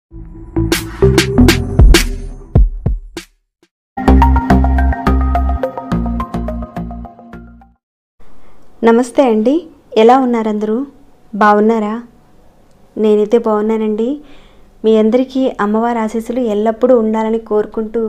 నమస్తే అండి ఎలా ఉన్నారు అందరూ బాగున్నారా నేనైతే బాగున్నానండి మీ అందరికీ అమ్మవారి ఆశీస్సులు ఎల్లప్పుడూ ఉండాలని కోరుకుంటూ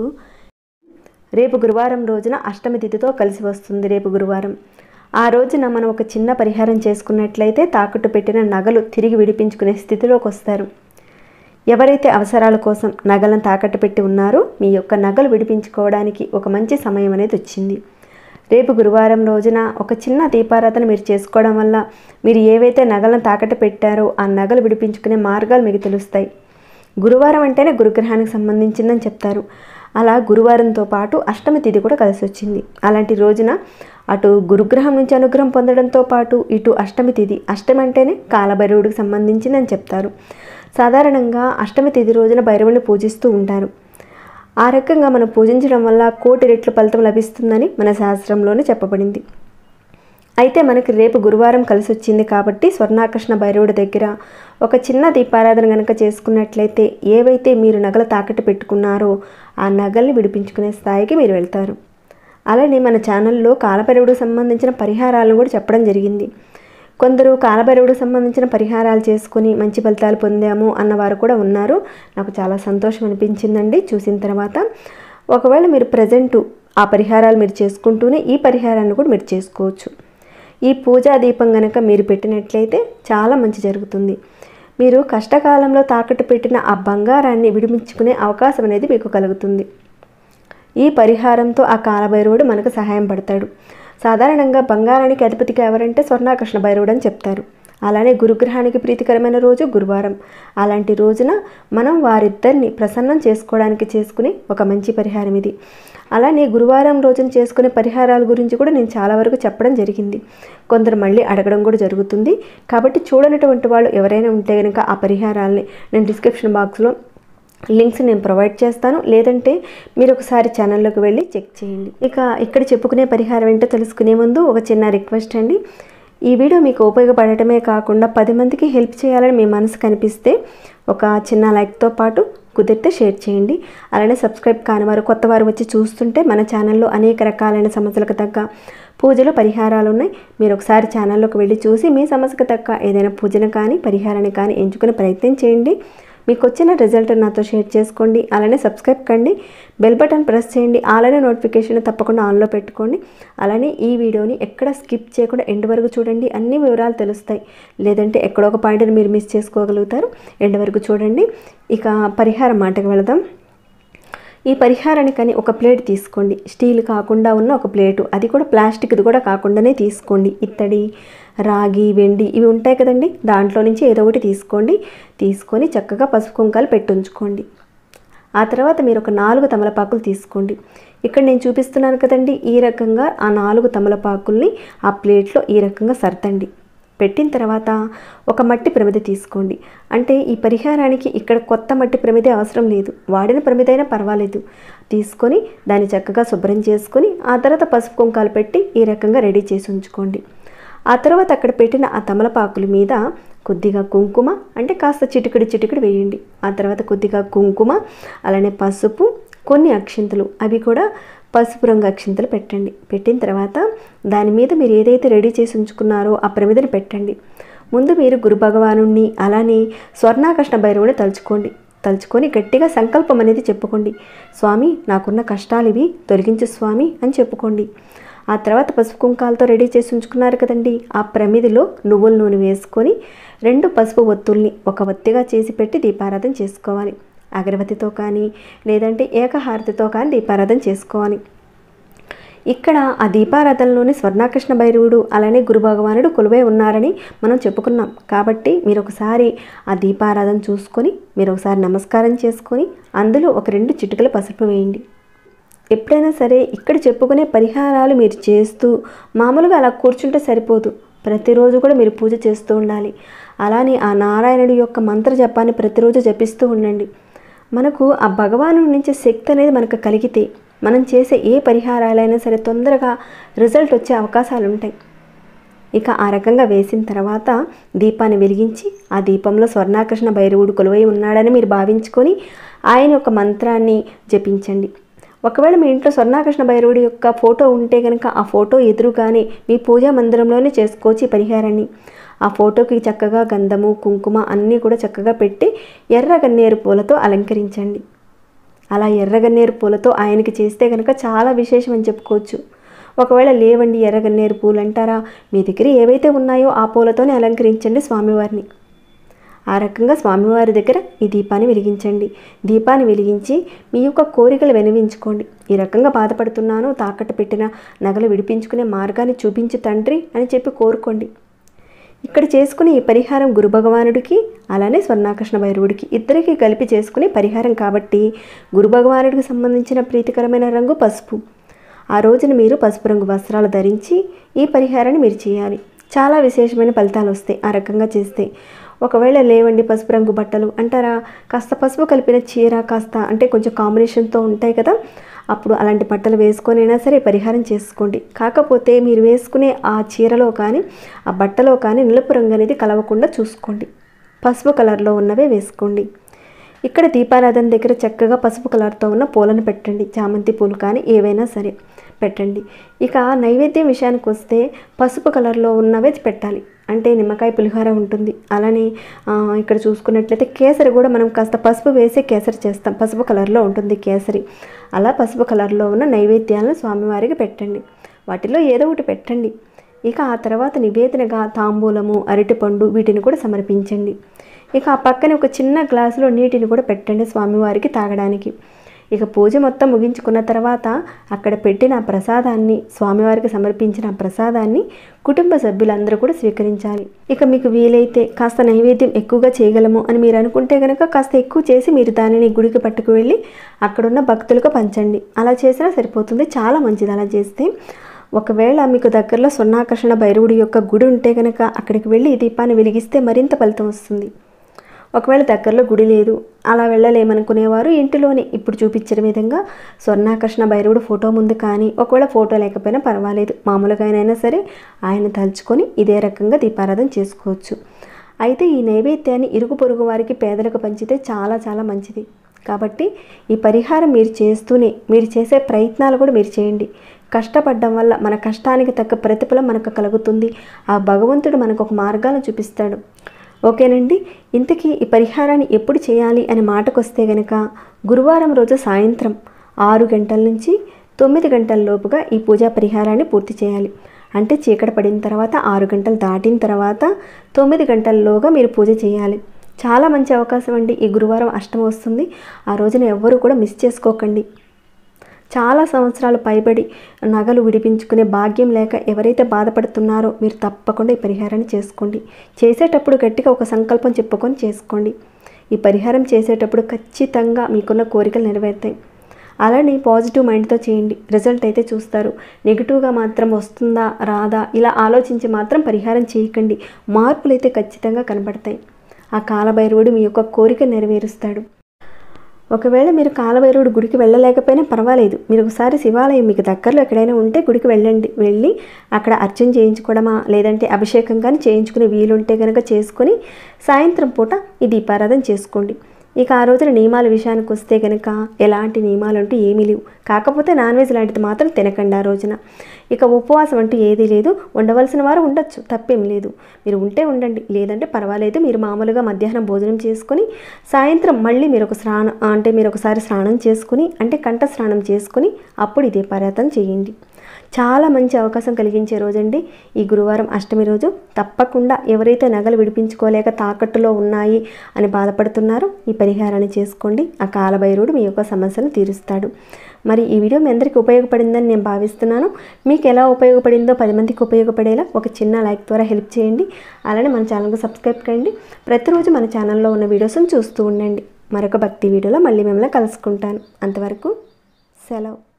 రేపు గురువారం రోజున అష్టమి తిథితో కలిసి వస్తుంది రేపు గురువారం ఆ రోజున మనం ఒక చిన్న పరిహారం చేసుకున్నట్లయితే తాకట్టు పెట్టిన నగలు తిరిగి విడిపించుకునే స్థితిలోకి వస్తారు ఎవరైతే అవసరాల కోసం నగలను తాకట్టు పెట్టి ఉన్నారో మీ యొక్క నగలు విడిపించుకోవడానికి ఒక మంచి సమయం అనేది వచ్చింది రేపు గురువారం రోజున ఒక చిన్న దీపారాధన మీరు చేసుకోవడం వల్ల మీరు ఏవైతే నగలను తాకట్టు పెట్టారో ఆ నగలు విడిపించుకునే మార్గాలు మీకు తెలుస్తాయి గురువారం అంటేనే గురుగ్రహానికి సంబంధించిందని చెప్తారు అలా గురువారంతో పాటు అష్టమి తిథి కూడా కలిసి వచ్చింది అలాంటి రోజున అటు గురుగ్రహం నుంచి అనుగ్రహం పొందడంతో పాటు ఇటు అష్టమి తిథి అష్టమి అంటేనే కాలభైరవుడికి సంబంధించిందని చెప్తారు సాధారణంగా అష్టమి తిథి రోజున భైరవుని పూజిస్తూ ఉంటారు ఆ రకంగా మనం పూజించడం వల్ల కోటి రెట్లు ఫలితం లభిస్తుందని మన శాస్త్రంలోనే చెప్పబడింది అయితే మనకి రేపు గురువారం కలిసి వచ్చింది కాబట్టి స్వర్ణాకర్షణ భైరవుడి దగ్గర ఒక చిన్న దీపారాధన కనుక చేసుకున్నట్లయితే ఏవైతే మీరు నగలు తాకట్టు పెట్టుకున్నారో ఆ నగల్ని విడిపించుకునే స్థాయికి మీరు వెళ్తారు అలానే మన ఛానల్లో కాలభైరవుడికి సంబంధించిన పరిహారాలను కూడా చెప్పడం జరిగింది కొందరు కాలభైరవుడికి సంబంధించిన పరిహారాలు చేసుకుని మంచి ఫలితాలు పొందాము అన్నవారు కూడా ఉన్నారు నాకు చాలా సంతోషం అనిపించిందండి చూసిన తర్వాత ఒకవేళ మీరు ప్రజెంటు ఆ పరిహారాలు మీరు చేసుకుంటూనే ఈ పరిహారాన్ని కూడా మీరు చేసుకోవచ్చు ఈ పూజా దీపం గనక మీరు పెట్టినట్లయితే చాలా మంచి జరుగుతుంది మీరు కష్టకాలంలో తాకట్టు పెట్టిన ఆ బంగారాన్ని విడిపించుకునే అవకాశం అనేది మీకు కలుగుతుంది ఈ పరిహారంతో ఆ కాలభైరవుడు మనకు సహాయం పడతాడు సాధారణంగా బంగారానికి అధిపతిగా ఎవరంటే స్వర్ణాకర్షణ భైరవుడు అని చెప్తారు అలానే గురుగ్రహానికి ప్రీతికరమైన రోజు గురువారం అలాంటి రోజున మనం వారిద్దరిని ప్రసన్నం చేసుకోవడానికి చేసుకునే ఒక మంచి పరిహారం ఇది అలానే గురువారం రోజున చేసుకునే పరిహారాల గురించి కూడా నేను చాలా వరకు చెప్పడం జరిగింది కొందరు మళ్ళీ అడగడం కూడా జరుగుతుంది కాబట్టి చూడనటువంటి వాళ్ళు ఎవరైనా ఉంటే కనుక ఆ పరిహారాలని నేను డిస్క్రిప్షన్ బాక్స్లో లింక్స్ నేను ప్రొవైడ్ చేస్తాను లేదంటే మీరు ఒకసారి ఛానల్లోకి వెళ్ళి చెక్ చేయండి ఇక ఇక్కడ చెప్పుకునే పరిహారం ఏంటో తెలుసుకునే ముందు ఒక చిన్న రిక్వెస్ట్ అండి ఈ వీడియో మీకు ఉపయోగపడటమే కాకుండా పది మందికి హెల్ప్ చేయాలని మీ మనసు కనిపిస్తే ఒక చిన్న లైక్తో పాటు కుదిరితే షేర్ చేయండి అలానే సబ్స్క్రైబ్ కాని వారు కొత్త వారు వచ్చి చూస్తుంటే మన ఛానల్లో అనేక రకాలైన సమస్యలకు తగ్గ పూజలు పరిహారాలు ఉన్నాయి మీరు ఒకసారి ఛానల్లోకి వెళ్ళి చూసి మీ సమస్యకు తగ్గ ఏదైనా పూజను కానీ పరిహారాన్ని కానీ ఎంచుకునే ప్రయత్నం చేయండి మీకు వచ్చిన రిజల్ట్ నాతో షేర్ చేసుకోండి అలానే సబ్స్క్రైబ్ కండి బెల్ బటన్ ప్రెస్ చేయండి అలానే నోటిఫికేషన్ తప్పకుండా ఆన్లో పెట్టుకోండి అలానే ఈ వీడియోని ఎక్కడ స్కిప్ చేయకుండా ఎండ్ వరకు చూడండి అన్ని వివరాలు తెలుస్తాయి లేదంటే ఎక్కడో ఒక పాయింట్ని మీరు మిస్ చేసుకోగలుగుతారు ఎండ్ వరకు చూడండి ఇక పరిహారం మాటకు వెళదాం ఈ పరిహారానికి కానీ ఒక ప్లేట్ తీసుకోండి స్టీల్ కాకుండా ఉన్న ఒక ప్లేటు అది కూడా ప్లాస్టిక్ది కూడా కాకుండానే తీసుకోండి ఇత్తడి రాగి వెండి ఇవి ఉంటాయి కదండి దాంట్లో నుంచి ఏదో ఒకటి తీసుకోండి తీసుకొని చక్కగా పసుపు కుంకాలు పెట్టుంచుకోండి ఆ తర్వాత మీరు ఒక నాలుగు తమలపాకులు తీసుకోండి ఇక్కడ నేను చూపిస్తున్నాను కదండి ఈ రకంగా ఆ నాలుగు తమలపాకుల్ని ఆ ప్లేట్లో ఈ రకంగా సర్దండి పెట్టిన తర్వాత ఒక మట్టి ప్రమిద తీసుకోండి అంటే ఈ పరిహారానికి ఇక్కడ కొత్త మట్టి ప్రమిద అవసరం లేదు వాడిన ప్రమిద అయినా పర్వాలేదు తీసుకొని దాన్ని చక్కగా శుభ్రం చేసుకొని ఆ తర్వాత పసుపు కుంకాలు పెట్టి ఈ రకంగా రెడీ చేసి ఉంచుకోండి ఆ తర్వాత అక్కడ పెట్టిన ఆ తమలపాకుల మీద కొద్దిగా కుంకుమ అంటే కాస్త చిటికడి చిటికడి వేయండి ఆ తర్వాత కొద్దిగా కుంకుమ అలానే పసుపు కొన్ని అక్షింతలు అవి కూడా పసుపు రంగు అక్షింతలు పెట్టండి పెట్టిన తర్వాత దాని మీద మీరు ఏదైతే రెడీ చేసి ఉంచుకున్నారో ఆ ప్రమిదని పెట్టండి ముందు మీరు గురు భగవాను అలానే స్వర్ణాకృష్ణ భైరవుని తలుచుకోండి తలుచుకొని గట్టిగా సంకల్పం అనేది చెప్పుకోండి స్వామి నాకున్న కష్టాలు ఇవి తొలగించు స్వామి అని చెప్పుకోండి ఆ తర్వాత పసుపు కుంకాలతో రెడీ చేసి ఉంచుకున్నారు కదండి ఆ ప్రమిదిలో నువ్వుల నూనె వేసుకొని రెండు పసుపు ఒత్తుల్ని ఒక ఒత్తిగా చేసి పెట్టి దీపారాధన చేసుకోవాలి అగరబత్తితో కానీ లేదంటే ఏకహారతితో కానీ దీపారాధన చేసుకోవాలి ఇక్కడ ఆ దీపారాధనలోని స్వర్ణాకృష్ణ భైరవుడు అలానే గురు భగవానుడు కొలువై ఉన్నారని మనం చెప్పుకున్నాం కాబట్టి మీరు ఒకసారి ఆ దీపారాధన చూసుకొని మీరు ఒకసారి నమస్కారం చేసుకొని అందులో ఒక రెండు చిటికల పసుపు వేయండి ఎప్పుడైనా సరే ఇక్కడ చెప్పుకునే పరిహారాలు మీరు చేస్తూ మామూలుగా అలా కూర్చుంటే సరిపోదు ప్రతిరోజు కూడా మీరు పూజ చేస్తూ ఉండాలి అలానే ఆ నారాయణుడి యొక్క మంత్ర జపాన్ని ప్రతిరోజు జపిస్తూ ఉండండి మనకు ఆ భగవాను నుంచి శక్తి అనేది మనకు కలిగితే మనం చేసే ఏ పరిహారాలైనా సరే తొందరగా రిజల్ట్ వచ్చే అవకాశాలు ఉంటాయి ఇక ఆ రకంగా వేసిన తర్వాత దీపాన్ని వెలిగించి ఆ దీపంలో స్వర్ణాకర్షణ భైరవుడు కొలువై ఉన్నాడని మీరు భావించుకొని ఆయన యొక్క మంత్రాన్ని జపించండి ఒకవేళ మీ ఇంట్లో స్వర్ణాకృష్ణ భైరవుడి యొక్క ఫోటో ఉంటే కనుక ఆ ఫోటో ఎదురుగానే మీ పూజా మందిరంలోనే చేసుకోవచ్చు ఈ పరిహారాన్ని ఆ ఫోటోకి చక్కగా గంధము కుంకుమ అన్నీ కూడా చక్కగా పెట్టి ఎర్ర గన్నేరు పూలతో అలంకరించండి అలా ఎర్రగన్నేరు పూలతో ఆయనకి చేస్తే కనుక చాలా విశేషం అని చెప్పుకోవచ్చు ఒకవేళ లేవండి ఎర్రగన్నేరు పూలు అంటారా మీ దగ్గర ఏవైతే ఉన్నాయో ఆ పూలతోనే అలంకరించండి స్వామివారిని ఆ రకంగా స్వామివారి దగ్గర ఈ దీపాన్ని వెలిగించండి దీపాన్ని వెలిగించి మీ యొక్క కోరికలు వినవించుకోండి ఈ రకంగా బాధపడుతున్నాను తాకట్టు పెట్టిన నగలు విడిపించుకునే మార్గాన్ని చూపించు తండ్రి అని చెప్పి కోరుకోండి ఇక్కడ చేసుకునే ఈ పరిహారం గురు భగవానుడికి అలానే స్వర్ణాకృష్ణ భైరవుడికి ఇద్దరికి కలిపి చేసుకునే పరిహారం కాబట్టి గురు భగవానుడికి సంబంధించిన ప్రీతికరమైన రంగు పసుపు ఆ రోజున మీరు పసుపు రంగు వస్త్రాలు ధరించి ఈ పరిహారాన్ని మీరు చేయాలి చాలా విశేషమైన ఫలితాలు వస్తాయి ఆ రకంగా చేస్తే ఒకవేళ లేవండి పసుపు రంగు బట్టలు అంటారా కాస్త పసుపు కలిపిన చీర కాస్త అంటే కొంచెం కాంబినేషన్తో ఉంటాయి కదా అప్పుడు అలాంటి బట్టలు వేసుకొనైనా సరే పరిహారం చేసుకోండి కాకపోతే మీరు వేసుకునే ఆ చీరలో కానీ ఆ బట్టలో కానీ నిలుపు రంగు అనేది కలవకుండా చూసుకోండి పసుపు కలర్లో ఉన్నవే వేసుకోండి ఇక్కడ దీపారాధన దగ్గర చక్కగా పసుపు కలర్తో ఉన్న పూలను పెట్టండి చామంతి పూలు కానీ ఏవైనా సరే పెట్టండి ఇక నైవేద్యం విషయానికి వస్తే పసుపు కలర్లో ఉన్నవే పెట్టాలి అంటే నిమ్మకాయ పులిహోర ఉంటుంది అలానే ఆ, ఇక్కడ చూసుకున్నట్లయితే కేసరి కూడా మనం కాస్త పసుపు వేసి కేసరి చేస్తాం పసుపు కలర్లో ఉంటుంది కేసరి అలా పసుపు కలర్లో ఉన్న నైవేద్యాలను స్వామివారికి పెట్టండి వాటిలో ఏదో ఒకటి పెట్టండి ఇక ఆ తర్వాత నివేదనగా తాంబూలము అరటిపండు వీటిని కూడా సమర్పించండి ఇక ఆ పక్కన ఒక చిన్న గ్లాసులో నీటిని కూడా పెట్టండి స్వామివారికి తాగడానికి ఇక పూజ మొత్తం ముగించుకున్న తర్వాత అక్కడ పెట్టిన ఆ ప్రసాదాన్ని స్వామివారికి సమర్పించిన ఆ ప్రసాదాన్ని కుటుంబ సభ్యులందరూ కూడా స్వీకరించాలి ఇక మీకు వీలైతే కాస్త నైవేద్యం ఎక్కువగా చేయగలము అని మీరు అనుకుంటే కనుక కాస్త ఎక్కువ చేసి మీరు దానిని గుడికి పట్టుకు వెళ్ళి అక్కడున్న భక్తులకు పంచండి అలా చేసినా సరిపోతుంది చాలా మంచిది అలా చేస్తే ఒకవేళ మీకు దగ్గరలో స్వర్ణాకర్షణ భైరవుడి యొక్క గుడి ఉంటే కనుక అక్కడికి వెళ్ళి ఈ దీపాన్ని వెలిగిస్తే మరింత ఫలితం వస్తుంది ఒకవేళ దగ్గరలో గుడి లేదు అలా వెళ్ళలేమనుకునేవారు ఇంటిలోనే ఇప్పుడు చూపించిన విధంగా స్వర్ణాకర్షణ భైరవుడు ఫోటో ముందు కానీ ఒకవేళ ఫోటో లేకపోయినా పర్వాలేదు మామూలుగా అయినా సరే ఆయన తలుచుకొని ఇదే రకంగా దీపారాధన చేసుకోవచ్చు అయితే ఈ నైవేద్యాన్ని ఇరుగు పొరుగు వారికి పేదలకు పంచితే చాలా చాలా మంచిది కాబట్టి ఈ పరిహారం మీరు చేస్తూనే మీరు చేసే ప్రయత్నాలు కూడా మీరు చేయండి కష్టపడడం వల్ల మన కష్టానికి తగ్గ ప్రతిఫలం మనకు కలుగుతుంది ఆ భగవంతుడు మనకు ఒక మార్గాన్ని చూపిస్తాడు ఓకేనండి ఇంతకీ ఈ పరిహారాన్ని ఎప్పుడు చేయాలి అనే మాటకొస్తే గనక గురువారం రోజు సాయంత్రం ఆరు గంటల నుంచి తొమ్మిది గంటల లోపుగా ఈ పూజా పరిహారాన్ని పూర్తి చేయాలి అంటే చీకటి పడిన తర్వాత ఆరు గంటలు దాటిన తర్వాత తొమ్మిది గంటల్లోగా మీరు పూజ చేయాలి చాలా మంచి అవకాశం అండి ఈ గురువారం అష్టమి వస్తుంది ఆ రోజున ఎవ్వరూ కూడా మిస్ చేసుకోకండి చాలా సంవత్సరాలు పైబడి నగలు విడిపించుకునే భాగ్యం లేక ఎవరైతే బాధపడుతున్నారో మీరు తప్పకుండా ఈ పరిహారాన్ని చేసుకోండి చేసేటప్పుడు గట్టిగా ఒక సంకల్పం చెప్పుకొని చేసుకోండి ఈ పరిహారం చేసేటప్పుడు ఖచ్చితంగా మీకున్న కోరికలు నెరవేరుతాయి అలానే పాజిటివ్ మైండ్తో చేయండి రిజల్ట్ అయితే చూస్తారు నెగిటివ్గా మాత్రం వస్తుందా రాదా ఇలా ఆలోచించి మాత్రం పరిహారం చేయకండి మార్పులు అయితే ఖచ్చితంగా కనబడతాయి ఆ కాలభైరవుడు మీ యొక్క కోరిక నెరవేరుస్తాడు ఒకవేళ మీరు కాలభైరవుడు గుడికి వెళ్ళలేకపోయినా పర్వాలేదు మీరు ఒకసారి శివాలయం మీకు దగ్గరలో ఎక్కడైనా ఉంటే గుడికి వెళ్ళండి వెళ్ళి అక్కడ అర్చన చేయించుకోవడమా లేదంటే అభిషేకం కానీ చేయించుకునే వీలుంటే కనుక చేసుకొని సాయంత్రం పూట ఈ దీపారాధన చేసుకోండి ఇక ఆ రోజున నియమాల విషయానికి వస్తే కనుక ఎలాంటి నియమాలు అంటూ ఏమీ లేవు కాకపోతే నాన్ వెజ్ లాంటిది మాత్రం తినకండి ఆ రోజున ఇక ఉపవాసం అంటూ ఏదీ లేదు ఉండవలసిన వారు ఉండొచ్చు తప్పేం లేదు మీరు ఉంటే ఉండండి లేదంటే పర్వాలేదు మీరు మామూలుగా మధ్యాహ్నం భోజనం చేసుకొని సాయంత్రం మళ్ళీ మీరు ఒక స్నానం అంటే మీరు ఒకసారి స్నానం చేసుకుని అంటే కంఠ స్నానం చేసుకుని అప్పుడు ఇదే పర్యటన చేయండి చాలా మంచి అవకాశం కలిగించే రోజండి ఈ గురువారం అష్టమి రోజు తప్పకుండా ఎవరైతే నగలు విడిపించుకోలేక తాకట్టులో ఉన్నాయి అని బాధపడుతున్నారో ఈ పరిహారాన్ని చేసుకోండి ఆ కాలభైరవుడు మీ యొక్క సమస్యను తీరుస్తాడు మరి ఈ వీడియో మీ అందరికీ ఉపయోగపడిందని నేను భావిస్తున్నాను మీకు ఎలా ఉపయోగపడిందో పది మందికి ఉపయోగపడేలా ఒక చిన్న లైక్ ద్వారా హెల్ప్ చేయండి అలానే మన ఛానల్కి సబ్స్క్రైబ్ చేయండి ప్రతిరోజు మన ఛానల్లో ఉన్న వీడియోస్ని చూస్తూ ఉండండి మరొక భక్తి వీడియోలో మళ్ళీ మిమ్మల్ని కలుసుకుంటాను అంతవరకు సెలవు